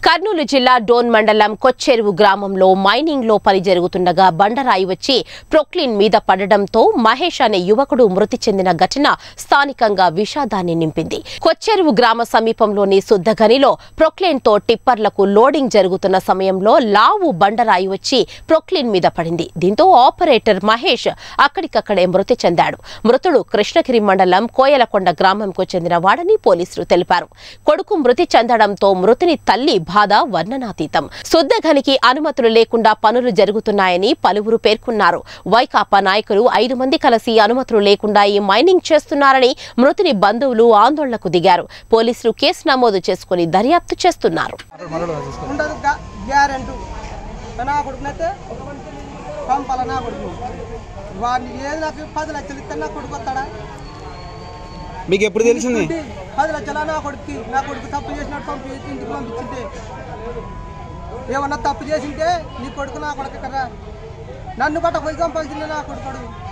కర్నూలు జిల్లా డోన్ మండలం కొచ్చెరువు గ్రామంలో మైనింగ్ లో పని జరుగుతుండగా బండరాయి వచ్చి ప్రొక్లిన్ మీద పడడంతో మహేష్ అనే యువకుడు మృతి చెందిన ఘటన స్థానికంగా విషాదాన్ని నింపింది కొచ్చెరువు గ్రామ సమీపంలోని శుద్ధగనిలో ప్రొక్లిన్ తో టిప్పర్లకు లోడింగ్ జరుగుతున్న సమయంలో లావు బండరాయి వచ్చి ప్రొక్లిన్ మీద పడింది దీంతో ఆపరేటర్ మహేష్ అక్కడికక్కడే మృతి చెందాడు మృతుడు కృష్ణగిరి మండలం కోయలకొండ గ్రామంకు చెందిన వాడని పోలీసులు తెలిపారు కొడుకు మృతి చెందడంతో మృతుని తల్లి బాధ వర్ణనాతీతం శుద్ధఘనికి అనుమతులు లేకుండా పనులు జరుగుతున్నాయని పలువురు పేర్కొన్నారు వైకాపా నాయకులు ఐదు మంది కలిసి అనుమతులు లేకుండా ఈ మైనింగ్ చేస్తున్నారని మృతుని బంధువులు ఆందోళనకు దిగారు పోలీసులు కేసు నమోదు చేసుకుని దర్యాప్తు చేస్తున్నారు ఉండదు గ్యా- గ్యారెంటీ నా కొడుకునైతే పంపాల నా కొడుకు వాడిని ఏది నాకు పది లక్షలు ఇస్తే నా కొడుకు వస్తాడా మీకు ఎప్పుడు తెలిసింది ఇంటి పది లక్షల నా కొడుకుకి నా కొడుకు తప్పు చేసినట్టు పంపి ఇంటికి పంపించింటే ఏమన్నా తప్పు చేసింటే నీ కొడుకు నా కొడుకు కదా నన్ను బట్ట పోయి సంపాదించింది నా కొడుకు